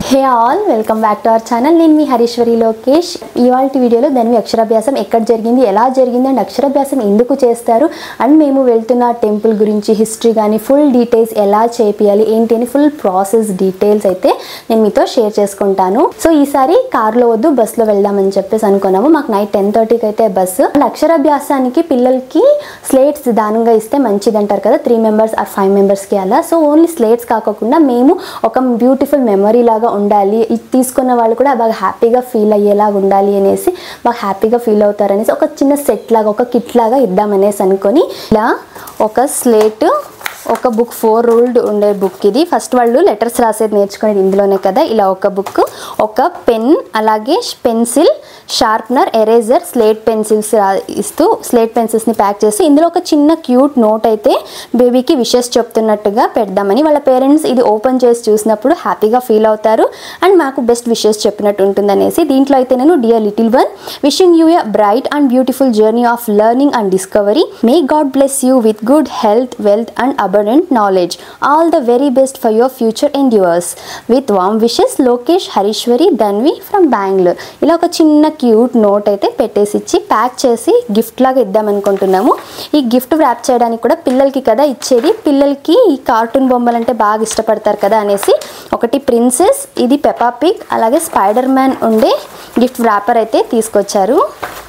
hey all welcome back to our channel నేను మీ హరీశ్వరి లోకేష్ ఇవాళ వీడియోలో దాని అక్షరాభ్యాసం ఎక్కడ జరిగింది ఎలా జరిగింది అండ్ అక్షరాభ్యాసం ఎందుకు చేస్తారు అండ్ మేము వెళ్తున్న టెంపుల్ గురించి హిస్టరీ కానీ ఫుల్ డీటెయిల్స్ ఎలా చేపియాలి ఏంటి అని ఫుల్ ప్రాసెస్ డీటెయిల్స్ అయితే నేను మీతో షేర్ చేసుకుంటాను సో ఈసారి కార్లో వద్దు బస్సులో వెళ్దామని చెప్పేసి అనుకున్నాము మాకు నైట్ టెన్ థర్టీకి అయితే బస్సు అండ్ అక్షరాభ్యాసానికి పిల్లలకి స్లేట్స్ దానంగా ఇస్తే మంచిది అంటారు కదా త్రీ మెంబర్స్ ఆర్ ఫైవ్ మెంబర్స్కి అలా సో ఓన్లీ స్లేట్స్ కాకుండా మేము ఒక బ్యూటిఫుల్ మెమరీ లాగా ఉండాలి ఇది తీసుకున్న వాళ్ళు కూడా బాగా హ్యాపీగా ఫీల్ అయ్యేలా ఉండాలి అనేసి బాగా హ్యాపీగా ఫీల్ అవుతారనేసి ఒక చిన్న సెట్ లాగా ఒక కిట్ లాగా ఇద్దామనేసి అనుకొని ఇలా ఒక స్లేట్ ఒక బుక్ ఫోర్ రూల్డ్ ఉండే బుక్ ఇది ఫస్ట్ వాళ్ళు లెటర్స్ రాసేది నేర్చుకునేది ఇందులోనే కదా ఇలా ఒక బుక్ ఒక పెన్ అలాగే pencil sharpener eraser slate pencils ఇస్తూ స్లేట్ పెన్సిల్స్ని ప్యాక్ చేసి ఇందులో ఒక చిన్న క్యూట్ నోట్ అయితే బేబీకి విషెస్ చెప్తున్నట్టుగా పెడదామని వాళ్ళ పేరెంట్స్ ఇది ఓపెన్ చేసి చూసినప్పుడు హ్యాపీగా ఫీల్ అవుతారు అండ్ మాకు బెస్ట్ విషెస్ చెప్పినట్టు ఉంటుందనేసి దీంట్లో అయితే నేను dear little one wishing you a bright and beautiful journey of learning and discovery may God bless you with good health wealth and abundant knowledge all the very best for your future endeavours with warm wishes Lokesh Harishwari Dhanvi from Bengaluru ఇలా ఒక చిన్న cute note అయితే పెట్టేసి ఇచ్చి pack చేసి gift లాగా ఇద్దామనుకుంటున్నాము ఈ gift wrap చేయడానికి కూడా పిల్లలకి కదా ఇచ్చేది పిల్లలకి ఈ కార్టూన్ బొమ్మలు అంటే బాగా ఇష్టపడతారు కదా అనేసి ఒకటి ప్రిన్సెస్ ఇది పెపా పిగ్ అలాగే స్పైడర్ మ్యాన్ ఉండే గిఫ్ట్ ర్యాపర్ అయితే తీసుకొచ్చారు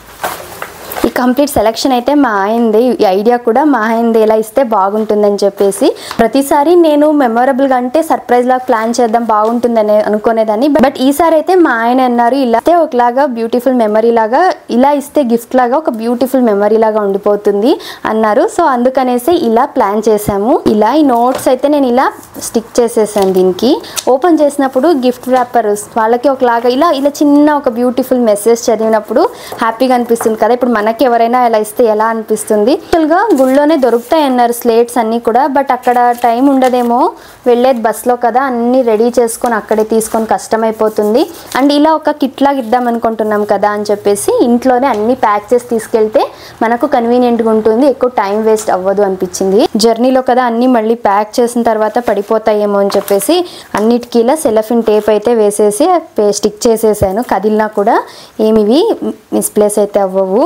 ఈ కంప్లీట్ సెలెక్షన్ అయితే మా ఆయనది ఈ ఐడియా కూడా మా ఆయనది ఎలా ఇస్తే బాగుంటుందని చెప్పేసి ప్రతిసారి నేను మెమొరబుల్గా అంటే సర్ప్రైజ్ లాగా ప్లాన్ చేద్దాం బాగుంటుందని అనుకునేదాన్ని బట్ ఈసారి అయితే మా ఆయన అన్నారు ఇలా అయితే ఒకలాగా బ్యూటిఫుల్ మెమరీ లాగా ఇలా ఇస్తే గిఫ్ట్ లాగా ఒక బ్యూటిఫుల్ మెమరీ లాగా ఉండిపోతుంది అన్నారు సో అందుకనేసి ఇలా ప్లాన్ చేశాము ఇలా ఈ నోట్స్ అయితే నేను ఇలా స్టిక్ చేసేసాను దీనికి ఓపెన్ చేసినప్పుడు గిఫ్ట్ ర్యాపర్ వాళ్ళకి ఒకలాగా ఇలా ఇలా చిన్న ఒక బ్యూటిఫుల్ మెసేజ్ చదివినప్పుడు హ్యాపీగా అనిపిస్తుంది కదా ఇప్పుడు మనకి ఎవరైనా ఇలా ఇస్తే ఎలా అనిపిస్తుంది యాక్చువల్గా గుళ్ళోనే దొరుకుతాయి అన్నారు స్లేట్స్ అన్నీ కూడా బట్ అక్కడ టైం ఉండదేమో వెళ్ళేది బస్లో కదా అన్నీ రెడీ చేసుకొని అక్కడే తీసుకొని కష్టమైపోతుంది అండ్ ఇలా ఒక కిట్ లాగా ఇద్దాం అనుకుంటున్నాం కదా అని చెప్పేసి ఇంట్లోనే అన్ని ప్యాక్ చేసి తీసుకెళ్తే మనకు కన్వీనియంట్గా ఉంటుంది ఎక్కువ టైం వేస్ట్ అవ్వదు అనిపించింది జర్నీలో కదా అన్నీ మళ్ళీ ప్యాక్ చేసిన తర్వాత పడిపోతాయేమో అని చెప్పేసి అన్నిటికీ ఇలా సెలఫిన్ టేప్ అయితే వేసేసి స్టిక్ చేసేసాను కదిలినా కూడా ఏమివి మిస్ప్లేస్ అయితే అవ్వవు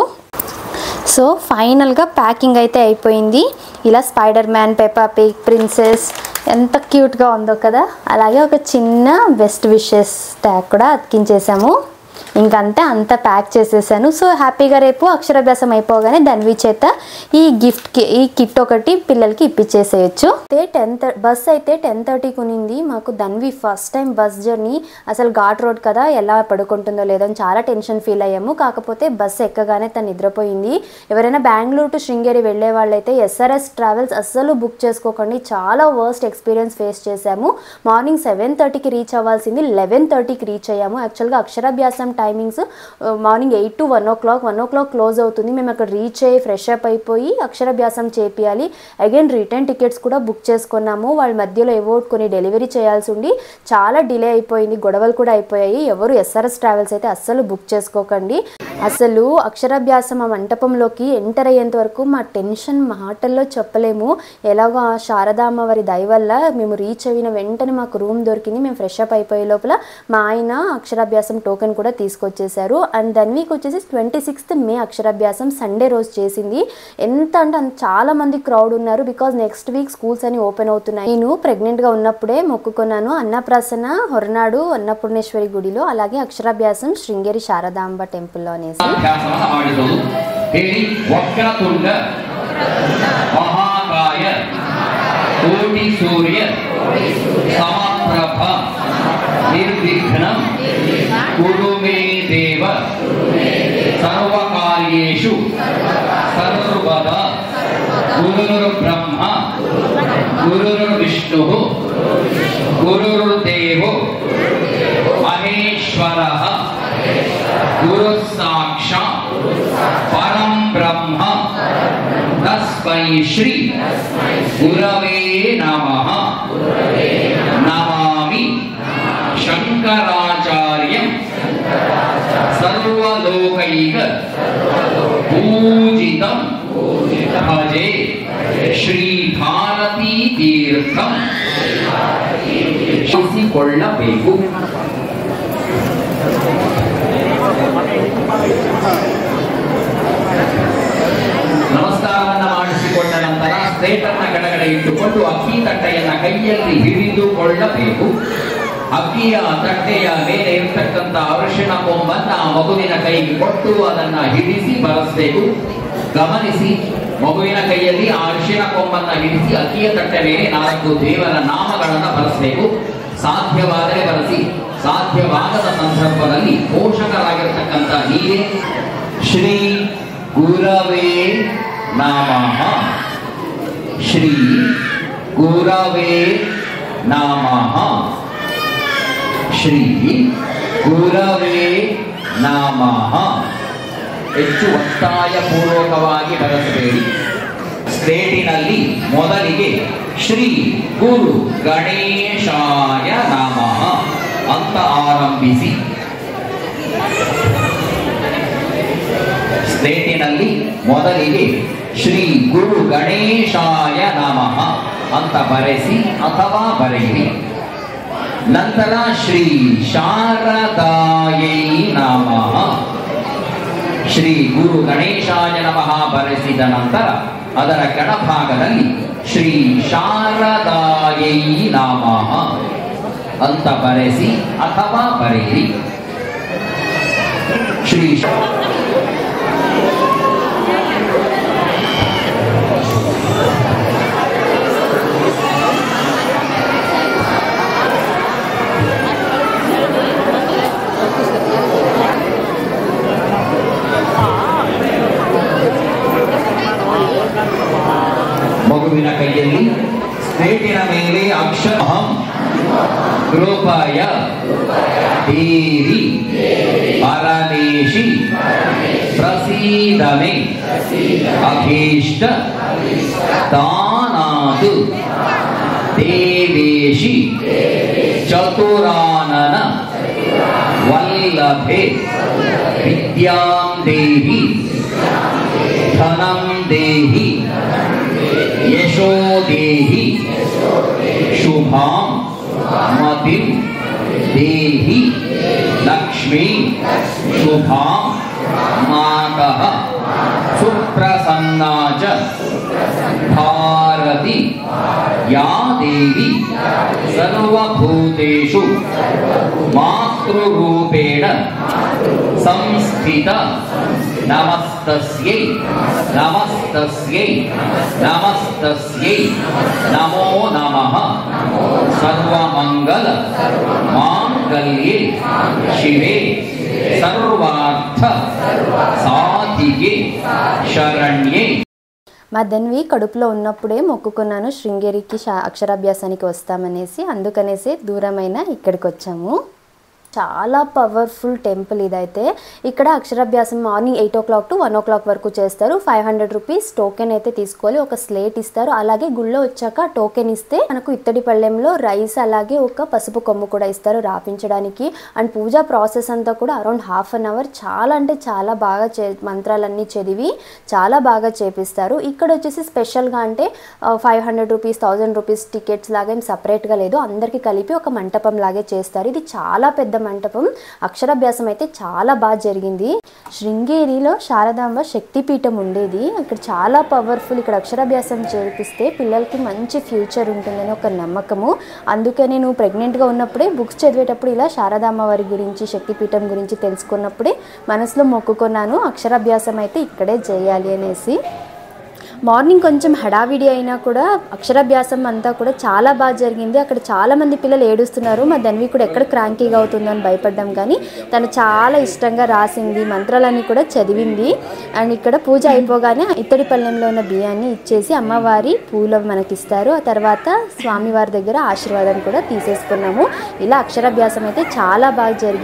సో ఫైనల్గా ప్యాకింగ్ అయితే అయిపోయింది ఇలా spider man Peppa Pig princess ఎంత క్యూట్గా ఉందో కదా అలాగే ఒక చిన్న బెస్ట్ విషెస్ ట్యాగ్ కూడా అతికించేసాము ఇంకంతే అంత ప్యాక్ చేసేసాను సో హ్యాపీగా రేపు అక్షరాభ్యాసం అయిపోగానే ధన్వి చేత ఈ గిఫ్ట్కి ఈ కిట్ ఒకటి పిల్లలకి ఇప్పించేసేయచ్చు అయితే టెన్ బస్ అయితే టెన్ థర్టీకి ఉనింది మాకు Dhanvi first time bus journey అసలు ఘాట్ రోడ్ కదా ఎలా పడుకుంటుందో లేదో అని చాలా టెన్షన్ ఫీల్ అయ్యాము కాకపోతే బస్ ఎక్కగానే తను నిద్రపోయింది ఎవరైనా బెంగళూరు టు శృంగేరి వెళ్ళే వాళ్ళైతే ఎస్ఆర్ఎస్ ట్రావెల్స్ అస్సలు బుక్ చేసుకోకండి చాలా వర్స్ట్ ఎక్స్పీరియన్స్ ఫేస్ చేశాము మార్నింగ్ సెవెన్ థర్టీకి రీచ్ అవ్వాల్సింది లెవెన్ థర్టీకి రీచ్ అయ్యాము యాక్చువల్గా అక్షరాభ్యాసం timings morning eight to one o'clock one o'clock close అవుతుంది మేము అక్కడ రీచ్ అయ్యి ఫ్రెష్ అప్ అయిపోయి అక్షరాభ్యాసం చేపియాలి అగైన్ రిటర్న్ టికెట్స్ కూడా బుక్ చేసుకున్నాము వాళ్ళ మధ్యలో ఏవో కొన్ని డెలివరీ చేయాల్సి ఉండి చాలా డిలే అయిపోయింది గొడవలు కూడా అయిపోయాయి ఎవరు ఎస్ఆర్ఎస్ ట్రావెల్స్ అయితే అస్సలు బుక్ చేసుకోకండి అసలు అక్షరాభ్యాసం ఆ మంటపంలోకి ఎంటర్ అయ్యేంత వరకు మా టెన్షన్ మాటల్లో చెప్పలేము ఎలాగో ఆ శారదామ్మ వారి దయ వల్ల మేము రీచ్ అయిన వెంటనే మాకు రూమ్ దొరికింది మేము ఫ్రెష్ అప్ అయిపోయే లోపల మా ఆయన అక్షరాభ్యాసం టోకెన్ కూడా తీసుకొచ్చేసారు అండ్ దెన్ వీక్ వచ్చేసి ట్వంటీ సిక్స్త్ మే అక్షరాభ్యాసం సండే రోజు చేసింది ఎంత అంటే అంత చాలా మంది క్రౌడ్ ఉన్నారు బికాజ్ నెక్స్ట్ వీక్ స్కూల్స్ అని ఓపెన్ అవుతున్నాయి నేను ప్రెగ్నెంట్గా ఉన్నప్పుడే మొక్కుకున్నాను అన్నప్రాసన హొరనాడు అన్నపూర్ణేశ్వరి గుడిలో అలాగే అక్షరాభ్యాసం శృంగేరి శారదాంబ టెంపుల్లో అనేసి అభ్యాసమన ఆడిదవు ಹೇಳಿ ವಕ್ರತುಂಡ ಮಹಾಕಾಯ ಕೋಟಿ ಸೂರ್ಯ ಸಮಪ್ರಭ ನಿರ್ವಿಘ್ನಂ ಕುರು ಮೇ ದೇವ ಸರ್ವಕಾರ್ಯೇಷು ಸರ್ವದಾ ಗುರುರ್ಬ್ರಹ್ಮ ಗುರುರ್ವಿಷ್ಣು ಗುರುರ್ದೇವೋ ಮಹೇಶ್ವರಃ గురు సాక్షాత్ పరం బ్రహ్మ తస్మై శ్రీ గురవే నమ నమామి శంకరాచార్యం సర్వలోకైక పూజితం భజే శ్రీ భారతీ తీర్థం किसी ಮಾಡಿಸಿಕೊಳ್ಳಬೇಕು ನಮಸ್ಕಾರವನ್ನ ಮಾಡಿಸಿಕೊಂಡ ನಂತರ ಸ್ಲೇಟನ್ನ ಕೆಳಗಡೆ ಇಟ್ಟುಕೊಂಡು ಅಕ್ಕಿ ತಟ್ಟೆಯನ್ನ ಕೈಯಲ್ಲಿ ಹಿಡಿದುಕೊಳ್ಳಬೇಕು ಅಕ್ಕಿಯ ತಟ್ಟೆಯ ಮೇಲೆ ಇರ್ತಕ್ಕಂಥ ಅರಿಶಿಣ ಕೊಂಬನ್ನ ಆ ಮಗುವಿನ ಕೈಗೆ ಕೊಟ್ಟು ಅದನ್ನ ಹಿಡಿಸಿ ಬರೆಸಬೇಕು ಗಮನಿಸಿ ಮಗುವಿನ ಕೈಯಲ್ಲಿ ಆ ಅರಿಶಿಣ ಕೊಂಬನ್ನ ಹಿಡಿಸಿ ಅಕ್ಕಿಯ ತಟ್ಟೆ ಮೇಲೆ ನಾಲ್ಕು ದೇವರ ನಾಮಗಳನ್ನ ಬರೆಸಬೇಕು ಸಾಧ್ಯವಾದರೆ ಬರೆಸಿ ಸಾಧ್ಯವಾಗದ ಸಂದರ್ಭದಲ್ಲಿ ಪೋಷಕರಾಗಿರ್ತಕ್ಕಂಥ ನೀವೇ ಶ್ರೀ ಗುರವೇ ನಮಃ ಶ್ರೀ ಗುರವೇ ನಮಃ ಶ್ರೀ ಗುರವೇ ನಮಃ ಹೆಚ್ಚು ಒತ್ತಾಯ ಪೂರ್ವಕವಾಗಿ ಬರೆಸಬೇಡಿ ಸ್ಲೇಟಿನಲ್ಲಿ ಮೊದಲಿಗೆ ಶ್ರೀ ಗುರು ಗಣೇಶಾಯ ನಮಃ ಅಂತ ಆರಂಭಿಸಿ ಸ್ಲೇಟಿನಲ್ಲಿ ಮೊದಲಿಗೆ ಶ್ರೀ ಗುರು ಗಣೇಶಾಯ ನಮಃ ಅಂತ ಬರೆಸಿ ಅಥವಾ ಬರೆಯಿರಿ ನಂತರ ಶ್ರೀ ಶಾರದಾಯೈ ನಮಃ ಶ್ರೀ ಗುರು ಗಣೇಶಾಯ ನಮಃ ಬರೆಸಿದ ನಂತರ ಅದರ ಕೆಳಭಾಗದಲ್ಲಿ ಶ್ರೀ ಶಾರದಾಯೈ ನಮಃ ಅಂತ ಬರೆಸಿ ಅಥವಾ ಬರೆಯಿರಿ ಶ್ರೀ ಶಾ- ಮಗುವಿನ ಕೈಯಲ್ಲಿ ಸ್ಲೇಟಿನ ಮೇಲೆ ಅಕ್ಷರ ಅಹಂ ಕೃಪಯ ದೇವಿ ಪರಮೇಶಿ ಪ್ರಸೀದಮೆ ಅಭೀಷ್ಟ ದಾನಾದು ದೇವೇಶಿ ಚತುರಾನನ ವಲ್ಲಭೆ ವಿದ್ಯಾಂ ದೇಹಿ ಧನಂ ದೇಹಿ ಯಶೋ ದೇಹಿ ಶುಭಾಂ ಮತಿಂ ದೇಹಿ ಲಕ್ಷ್ಮೀ ಶುಭಾಂ ಮಾತಃ ಸುಪ್ರಸನ್ನಾ ಚ ಭಾರತಿ ಯಾ ದೇವಿ ಸರ್ವಭೂತೇಷು ಮಾತೃರೂಪೇಣ ಸಂಸ್ಥಿತ ನಮಸ್ತಸ್ಯೈ ನಮಸ್ತಸ್ಯೈ ನಮಸ್ತಸ್ಯೈ ನಮೋ ನಮಃ ಸರ್ವಮಂಗಲ ಮಾಂಗಲ್ಯೆ ಶಿವೆ ಸರ್ವಾರ್ಥ ಸಾಧಿಗೆ ಶರಣ್ಯೆ మా ధన్వి కడుపులో ఉన్నప్పుడే మొక్కుకున్నాను శృంగేరికి శా అక్షరాభ్యాసానికి వస్తామనేసి అందుకనేసి దూరమైన ఇక్కడికి వచ్చాము చాలా పవర్ఫుల్ టెంపుల్ ఇదైతే ఇక్కడ అక్షరాభ్యాసం morning eight o'clock to one o'clock వరకు చేస్తారు ఫైవ్ హండ్రెడ్ రూపీస్ టోకెన్ అయితే తీసుకోవాలి ఒక స్లేట్ ఇస్తారు అలాగే గుళ్ళో వచ్చాక టోకెన్ ఇస్తే మనకు ఇత్తడి పళ్ళెంలో రైస్ అలాగే ఒక పసుపు కొమ్ము కూడా ఇస్తారు రాపించడానికి అండ్ పూజా ప్రాసెస్ అంతా కూడా అరౌండ్ హాఫ్ అన్ అవర్ చాలా అంటే చాలా బాగా చే మంత్రాలన్నీ చదివి చాలా బాగా చేపిస్తారు ఇక్కడ వచ్చేసి స్పెషల్గా అంటే five hundred rupees thousand rupees tickets లాగా ఏం సపరేట్గా లేదు అందరికీ కలిపి ఒక మంటపం లాగే చేస్తారు ఇది చాలా పెద్ద మంటపం అక్షరాభ్యాసం అయితే చాలా బాగా జరిగింది శృంగేరిలో శారదాంబ శక్తిపీఠం ఉండేది ఇక్కడ చాలా పవర్ఫుల్ ఇక్కడ అక్షరాభ్యాసం చేపిస్తే పిల్లలకి మంచి ఫ్యూచర్ ఉంటుందని ఒక నమ్మకము అందుకే నేను ప్రెగ్నెంట్గా ఉన్నప్పుడే బుక్స్ చదివేటప్పుడు ఇలా శారదామ్మ వారి గురించి శక్తిపీఠం గురించి తెలుసుకున్నప్పుడే మనసులో మొక్కుకున్నాను అక్షరాభ్యాసం అయితే ఇక్కడే చేయాలి అనేసి మార్నింగ్ కొంచెం హడావిడి అయినా కూడా అక్షరాభ్యాసం అంతా కూడా చాలా బాగా జరిగింది అక్కడ చాలా మంది పిల్లలు ఏడుస్తున్నారు మా ధన్వి కూడా ఎక్కడ క్రాంకీగా అవుతుందని భయపడ్డాం కానీ తను చాలా ఇష్టంగా రాసింది మంత్రాలన్నీ కూడా చదివింది అండ్ ఇక్కడ పూజ అయిపోగానే ఇత్తడి పళ్ళెంలో ఉన్న బియ్యాన్ని ఇచ్చేసి అమ్మవారి పూలు మనకిస్తారు ఆ తర్వాత స్వామివారి దగ్గర ఆశీర్వాదం కూడా తీసేసుకున్నాము ఇలా అక్షరాభ్యాసం అయితే చాలా బాగా జరిగింది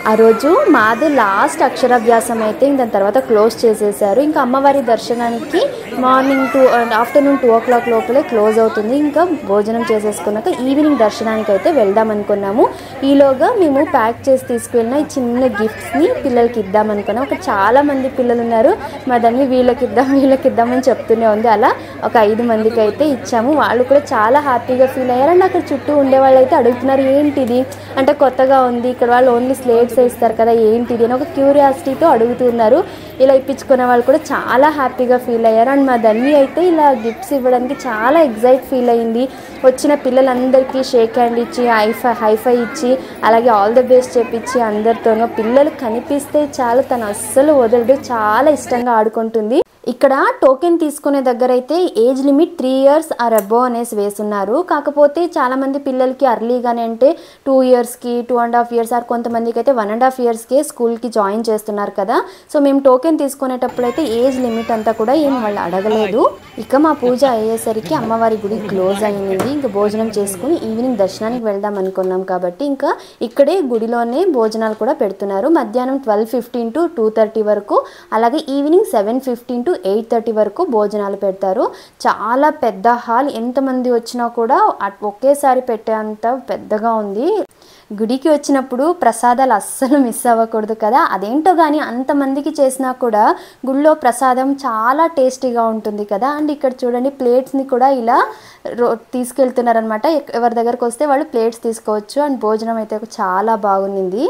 ఆ రోజు మాది లాస్ట్ అక్షరాభ్యాసం అయితే ఇంక దాని తర్వాత క్లోజ్ చేసేసారు ఇంకా అమ్మవారి దర్శనానికి morning two and afternoon two o'clock లోపలే క్లోజ్ అవుతుంది ఇంకా భోజనం చేసేసుకున్నాక ఈవినింగ్ దర్శనానికి అయితే వెళ్దాం అనుకున్నాము ఈలోగా మేము ప్యాక్ చేసి తీసుకువెళ్ళిన ఈ చిన్న గిఫ్ట్స్ని పిల్లలకి ఇద్దాం అనుకున్నాం ఒక చాలా మంది పిల్లలు ఉన్నారు మా దాన్ని వీళ్ళకి ఇద్దాం వీళ్ళకి ఇద్దామని చెప్తూనే ఉంది అలా ఒక ఐదు మందికి అయితే ఇచ్చాము వాళ్ళు కూడా చాలా హ్యాపీగా ఫీల్ అయ్యారు అండ్ అక్కడ చుట్టూ ఉండే వాళ్ళు అయితే అడుగుతున్నారు ఏంటిది అంటే కొత్తగా ఉంది ఇక్కడ వాళ్ళు ఓన్లీ స్లేట్స్ వేస్తారు కదా ఏంటిది అని ఒక క్యూరియాసిటీతో అడుగుతున్నారు ఇలా ఇప్పించుకునే వాళ్ళు కూడా చాలా హ్యాపీగా ఫీల్ అయ్యారు అండ్ మా ధన్వి అయితే ఇలా గిఫ్ట్స్ ఇవ్వడానికి చాలా ఎగ్జైట్ ఫీల్ అయింది వచ్చిన పిల్లలందరికీ షేక్ హ్యాండ్ ఇచ్చి హైఫై హైఫై ఇచ్చి అలాగే ఆల్ ద బెస్ట్ చెప్పించి అందరితోనూ పిల్లలు కనిపిస్తే చాలు తను అస్సలు వదలడు చాలా ఇష్టంగా ఆడుకుంటుంది ఇక్కడ టోకెన్ తీసుకునే దగ్గర అయితే age limit three years or above అనేసి వేస్తున్నారు కాకపోతే చాలా మంది పిల్లలకి అర్లీగానే అంటే టూ ఇయర్స్కి two and half years or కొంతమందికి అయితే వన్ అండ్ హాఫ్ ఇయర్స్కే స్కూల్కి జాయిన్ చేస్తున్నారు కదా సో మేము టోకెన్ తీసుకునేటప్పుడు అయితే ఏజ్ లిమిట్ అంతా కూడా ఏం వాళ్ళు అడగలేదు ఇక మా పూజ అయ్యేసరికి అమ్మవారి గుడి క్లోజ్ అయింది ఇంకా భోజనం చేసుకుని ఈవినింగ్ దర్శనానికి వెళ్దాం అనుకున్నాం కాబట్టి ఇంకా ఇక్కడే గుడిలోనే భోజనాలు కూడా పెడుతున్నారు మధ్యాహ్నం twelve fifteen to two thirty వరకు అలాగే evening seven fifteen to eight thirty వరకు భోజనాలు పెడతారు చాలా పెద్ద హాల్ ఎంతమంది వచ్చినా కూడా అట్- ఒకేసారి పెట్టేంత పెద్దగా ఉంది గుడికి వచ్చినప్పుడు ప్రసాదాలు అస్సలు మిస్ అవ్వకూడదు కదా అదేంటో కానీ అంతమందికి చేసినా కూడా గుళ్ళో ప్రసాదం చాలా టేస్టీగా ఉంటుంది కదా అండ్ ఇక్కడ చూడండి ప్లేట్స్ని కూడా ఇలా రో తీసుకెళ్తున్నారనమాట ఎవరి దగ్గరకు వస్తే వాళ్ళు ప్లేట్స్ తీసుకోవచ్చు అండ్ భోజనం అయితే చాలా బాగుంది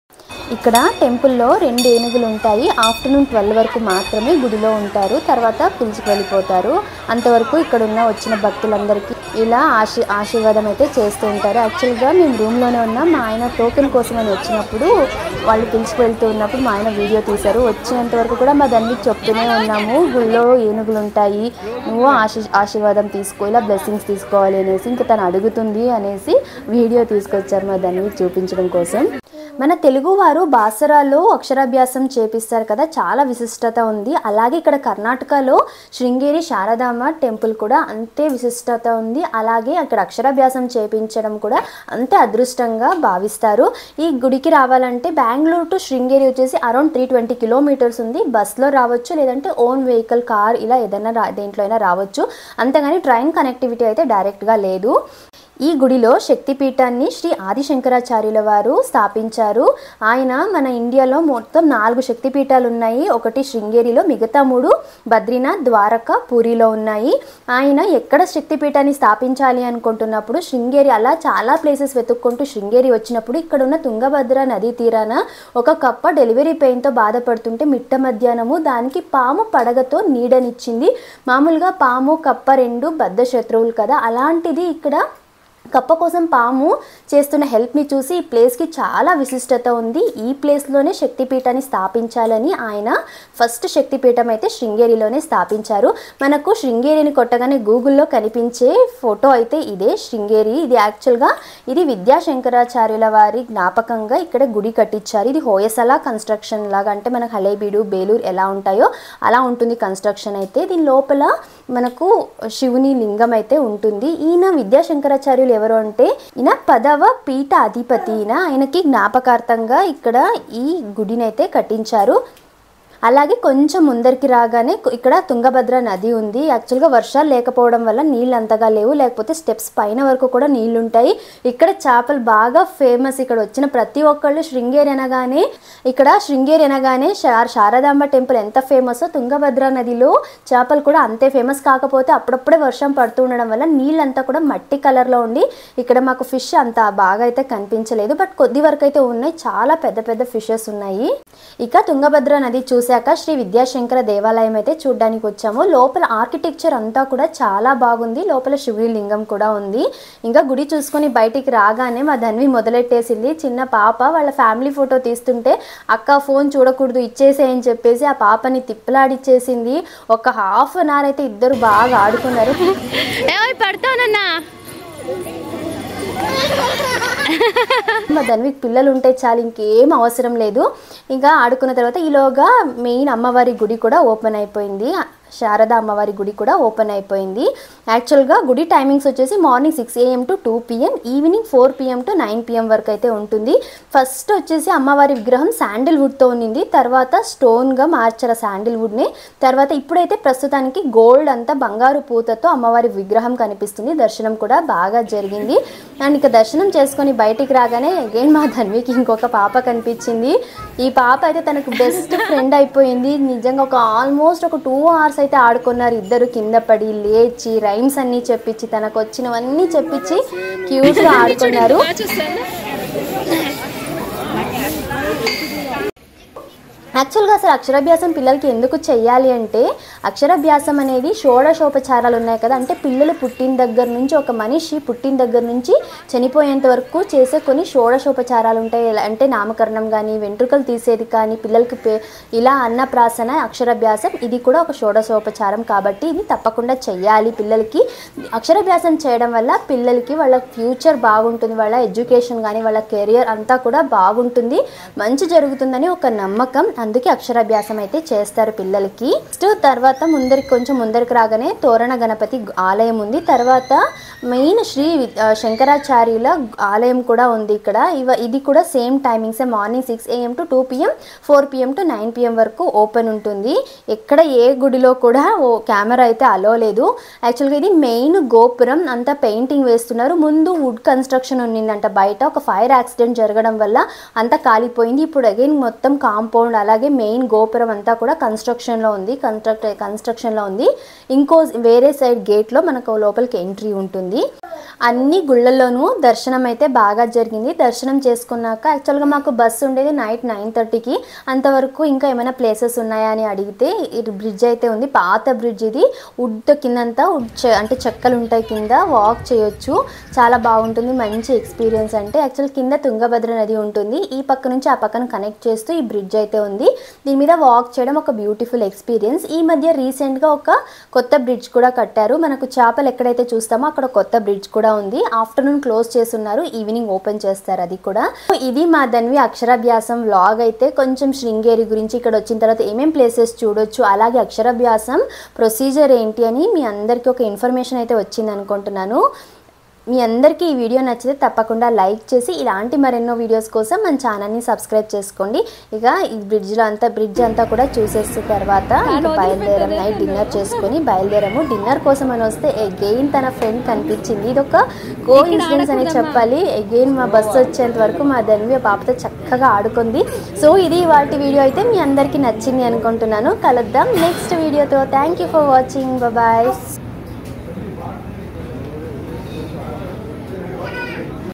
ఇక్కడ టెంపుల్లో రెండు ఏనుగులు ఉంటాయి ఆఫ్టర్నూన్ ట్వెల్వ్ వరకు మాత్రమే గుడిలో ఉంటారు తర్వాత పిలిచికి వెళ్ళిపోతారు అంతవరకు ఇక్కడ ఉన్న వచ్చిన భక్తులందరికీ ఇలా ఆశీ ఆశీర్వాదం అయితే చేస్తూ ఉంటారు యాక్చువల్గా మేము రూమ్లోనే ఉన్నాం మా ఆయన టోకెన్ కోసం అని వచ్చినప్పుడు వాళ్ళు పిలిచికి వెళ్తూ ఉన్నప్పుడు మా ఆయన వీడియో తీశారు వచ్చేంత వరకు కూడా మా దాన్ని చెప్తూనే ఉన్నాము గుళ్ళో ఏనుగులు ఉంటాయి నువ్వు ఆశీ ఆశీర్వాదం తీసుకో ఇలా బ్లెస్సింగ్స్ తీసుకోవాలి అనేసి ఇంకా తను అడుగుతుంది అనేసి వీడియో తీసుకొచ్చారు మా దాన్ని చూపించడం కోసం మన తెలుగువారు బాసరాలో అక్షరాభ్యాసం చేపిస్తారు కదా చాలా విశిష్టత ఉంది అలాగే ఇక్కడ కర్ణాటకలో శృంగేరి శారదాంబ టెంపుల్ కూడా అంతే విశిష్టత ఉంది అలాగే అక్కడ అక్షరాభ్యాసం చేపించడం కూడా అంతే అదృష్టంగా భావిస్తారు ఈ గుడికి రావాలంటే బెంగళూరు టు శృంగేరి వచ్చేసి అరౌండ్ త్రీ ట్వంటీ కిలోమీటర్స్ ఉంది బస్లో రావచ్చు లేదంటే ఓన్ వెహికల్ కార్ ఇలా ఏదైనా రా దేంట్లో అయినా రావచ్చు అంతేగాని ట్రైన్ కనెక్టివిటీ అయితే డైరెక్ట్గా లేదు ఈ గుడిలో శక్తిపీఠాన్ని శ్రీ ఆదిశంకరాచార్యుల వారు స్థాపించారు ఆయన మన ఇండియాలో మొత్తం నాలుగు శక్తిపీఠాలు ఉన్నాయి ఒకటి శృంగేరిలో మిగతా మూడు బద్రీనాథ్ ద్వారక పూరిలో ఉన్నాయి ఆయన ఎక్కడ శక్తిపీఠాన్ని స్థాపించాలి అనుకుంటున్నప్పుడు శృంగేరి అలా చాలా ప్లేసెస్ వెతుక్కుంటూ శృంగేరి వచ్చినప్పుడు ఇక్కడ ఉన్న తుంగభద్ర నదీ తీరాన ఒక కప్ప డెలివరీ పెయిన్తో బాధపడుతుంటే మిట్ట మధ్యాహ్నము దానికి పాము పడగతో నీడనిచ్చింది మామూలుగా పాము కప్ప రెండు బద్ధ శత్రువులు కదా అలాంటిది ఇక్కడ కప్ప కోసం పాము చేస్తున్న హెల్ప్ని చూసి ఈ ప్లేస్కి చాలా విశిష్టత ఉంది ఈ ప్లేస్లోనే శక్తిపీఠాన్ని స్థాపించాలని ఆయన ఫస్ట్ శక్తిపీఠం అయితే శృంగేరిలోనే స్థాపించారు మనకు శృంగేరిని కొట్టగానే గూగుల్లో కనిపించే ఫోటో అయితే ఇదే శృంగేరి ఇది యాక్చువల్గా ఇది విద్యాశంకరాచార్యుల వారి జ్ఞాపకంగా ఇక్కడ గుడి కట్టించారు ఇది హోయసల కన్స్ట్రక్షన్ లాగా అంటే మనకు హలేబీడు బేలూరు ఎలా ఉంటాయో అలా ఉంటుంది కన్స్ట్రక్షన్ అయితే దీని లోపల మనకు శివుని లింగం అయితే ఉంటుంది ఈయన విద్యాశంకరాచార్యులు ఎవరు అంటే ఈయన పదవ పీఠ అధిపతి ఈయన ఆయనకి జ్ఞాపకార్థంగా ఇక్కడ ఈ గుడిని అయితే కట్టించారు అలాగే కొంచెం ముందరికి రాగానే కు- ఇక్కడ తుంగభద్ర నది ఉంది యాక్చువల్గా వర్షాలు లేకపోవడం వల్ల నీళ్ళు అంతగా లేవు లేకపోతే స్టెప్స్ పైన వరకు కూడా నీళ్ళు ఉంటాయి ఇక్కడ చేపలు బాగా ఫేమస్ ఇక్కడ వచ్చిన ప్రతి ఒక్కళ్ళు శృంగేరి అనగానే ఇక్కడ శృంగేరి అనగానే శార- శారదాంబ టెంపుల్ ఎంత ఫేమసో తుంగభద్ర నదిలో చేపలు కూడా అంతే ఫేమస్ కాకపోతే అప్పుడప్పుడే వర్షం పడుతూ ఉండడం వల్ల నీళ్ళంతా కూడా మట్టి కలర్లో ఉండి ఇక్కడ మాకు ఫిష్ అంత బాగా అయితే కనిపించలేదు బట్ కొద్ది వరకు అయితే ఉన్నాయి చాలా పెద్ద పెద్ద ఫిషెస్ ఉన్నాయి ఇక తుంగభద్ర నది చూశాక శ్రీ విద్యాశంకర దేవాలయం అయితే చూడడానికి వచ్చాము లోపల ఆర్కిటెక్చర్ అంతా కూడా చాలా బాగుంది లోపల శివుడి లింగం కూడా ఉంది ఇంకా గుడి చూసుకొని బయటికి రాగానే మా ధన్వి మొదలెట్టేసింది చిన్న పాప వాళ్ళ ఫ్యామిలీ ఫోటో తీస్తుంటే అక్క ఫోన్ చూడకూడదు ఇచ్చేసేయని చెప్పేసి ఆ పాపని తిప్పలాడిచ్చేసింది ఒక హాఫ్ అన్ అవర్ అయితే ఇద్దరు బాగా ఆడుకున్నారు పడతానన్నా మా ధన్విక్ పిల్లలు ఉంటే చాలు ఇంకేం అవసరం లేదు ఇంకా ఆడుకున్న తర్వాత ఈలోగా మెయిన్ అమ్మవారి గుడి కూడా ఓపెన్ అయిపోయింది శారదా అమ్మవారి గుడి కూడా ఓపెన్ అయిపోయింది యాక్చువల్గా గుడి టైమింగ్స్ వచ్చేసి morning six AM to two PM evening four PM to nine PM వరకు అయితే ఉంటుంది ఫస్ట్ వచ్చేసి అమ్మవారి విగ్రహం శాండిల్వుడ్తో ఉన్నింది తర్వాత స్టోన్గా మార్చారు శాండిల్వుడ్ని తర్వాత ఇప్పుడైతే ప్రస్తుతానికి గోల్డ్ అంతా బంగారు పూతతో అమ్మవారి విగ్రహం కనిపిస్తుంది దర్శనం కూడా బాగా జరిగింది అండ్ ఇక దర్శనం చేసుకొని బయటికి రాగానే అగైన్ మా ధన్వికి ఇంకొక పాప కనిపించింది ఈ పాప అయితే తనకు బెస్ట్ ఫ్రెండ్ అయిపోయింది నిజంగా ఒక ఆల్మోస్ట్ ఒక టూ అవర్స్ అయితే ఆడుకున్నారు ఇద్దరు కింద పడి లేచి రైమ్స్ అన్నీ చెప్పించి తనకు వచ్చినవన్నీ చెప్పించి క్యూట్గా ఆడుకున్నారు యాక్చువల్గా అసలు అక్షరాభ్యాసం పిల్లలకి ఎందుకు చెయ్యాలి అంటే అక్షరాభ్యాసం అనేది షోడశోపచారాలు ఉన్నాయి కదా అంటే పిల్లలు పుట్టిన దగ్గర నుంచి ఒక మనిషి పుట్టిన దగ్గర నుంచి చనిపోయేంత వరకు చేసే కొన్ని షోడశోపచారాలు ఉంటాయి ఎలా అంటే నామకరణం కానీ వెంట్రుకలు తీసేది కానీ పిల్లలకి పే ఇలా అన్నప్రాసన అక్షరాభ్యాసం ఇది కూడా ఒక షోడశోపచారం కాబట్టి ఇది తప్పకుండా చెయ్యాలి పిల్లలకి అక్షరాభ్యాసం చేయడం వల్ల పిల్లలకి వాళ్ళ ఫ్యూచర్ బాగుంటుంది వాళ్ళ ఎడ్యుకేషన్ కానీ వాళ్ళ కెరియర్ అంతా కూడా బాగుంటుంది మంచి జరుగుతుందని ఒక నమ్మకం అందుకే అక్షరాభ్యాసం అయితే చేస్తారు పిల్లలకి నెక్స్ట్ తర్వాత ముందరికి కొంచెం ముందరికి రాగానే తోరణ గణపతి ఆలయం ఉంది తర్వాత మెయిన్ శ్రీ ఆ, శంకరాచార్యుల ఆలయం కూడా ఉంది ఇక్కడ ఇవ ఇది కూడా same timings morning six AM to two PM four PM to nine PM వరకు ఓపెన్ ఉంటుంది ఎక్కడ ఏ గుడిలో కూడా ఓ కెమెరా అయితే అలో లేదు యాక్చువల్గా ఇది మెయిన్ గోపురం అంతా పెయింటింగ్ వేస్తున్నారు ముందు వుడ్ కన్స్ట్రక్షన్ ఉన్నిందంట బయట ఒక ఫైర్ యాక్సిడెంట్ జరగడం వల్ల అంతా కాలిపోయింది ఇప్పుడు అగైన్ మొత్తం కాంపౌండ్ అలాగే మెయిన్ గోపురం అంతా కూడా కన్స్ట్రక్షన్లో ఉంది కన్స్ట్రక్ట్ కన్స్ట్రక్షన్లో ఉంది ఇంకో వేరే సైడ్ గేట్లో మనకు లోపలికి ఎంట్రీ ఉంటుంది అన్ని గుళ్ళల్లోనూ దర్శనం అయితే బాగా జరిగింది దర్శనం చేసుకున్నాక యాక్చువల్గా మాకు బస్సు ఉండేది నైట్ నైన్ థర్టీకి అంతవరకు ఇంకా ఏమైనా ప్లేసెస్ ఉన్నాయా అని అడిగితే ఇది బ్రిడ్జ్ అయితే ఉంది పాత బ్రిడ్జ్ ఇది వుడ్ కిందంతా వుడ్ చె- అంటే చెక్కలు ఉంటాయి కింద వాక్ చేయొచ్చు చాలా బాగుంటుంది మంచి ఎక్స్పీరియన్స్ అంటే యాక్చువల్ కింద తుంగభద్ర నది ఉంటుంది ఈ పక్క నుంచి ఆ పక్కన కనెక్ట్ చేస్తూ ఈ బ్రిడ్జ్ అయితే ఉంది దీని మీద వాక్ చేయడం ఒక బ్యూటిఫుల్ ఎక్స్పీరియన్స్ ఈ మధ్య రీసెంట్గా ఒక కొత్త బ్రిడ్జ్ కూడా కట్టారు మనకు చేపలు ఎక్కడైతే చూస్తామో అక్కడ కొత్త బ్రిడ్జ్ కూడా ఉంది ఆఫ్టర్నూన్ క్లోజ్ చేస్తున్నారు ఈవినింగ్ ఓపెన్ చేస్తారు అది కూడా ఇది మా ధన్వి అక్షరాభ్యాసం వ్లాగ్ అయితే కొంచెం శృంగేరి గురించి ఇక్కడ వచ్చిన తర్వాత ఏమేం ప్లేసెస్ చూడొచ్చు అలాగే అక్షరాభ్యాసం ప్రొసీజర్ ఏంటి అని మీ అందరికీ ఒక ఇన్ఫర్మేషన్ అయితే వచ్చింది అనుకుంటున్నాను మీ అందరికీ ఈ వీడియో నచ్చితే తప్పకుండా లైక్ చేసి ఇలాంటి మరెన్నో వీడియోస్ కోసం మన ఛానల్ని సబ్స్క్రైబ్ చేసుకోండి ఇక ఈ బ్రిడ్జ్లో అంతా బ్రిడ్జ్ అంతా కూడా చూసేసిన తర్వాత ఇంకా బయలుదేరాం నైట్ డిన్నర్ చేసుకొని బయలుదేరాము డిన్నర్ కోసం అని వస్తే అగైన్ తన ఫ్రెండ్ కనిపించింది ఇది ఒక కో ఇన్సిడెన్స్ అని చెప్పాలి అగైన్ మా బస్సు వచ్చేంత వరకు మా ధన్వి ఆ పాపతో చక్కగా ఆడుకుంది సో ఇది వాటి వీడియో అయితే మీ అందరికీ నచ్చింది అనుకుంటున్నాను కలుద్దాం నెక్స్ట్ వీడియోతో thank you for watching bye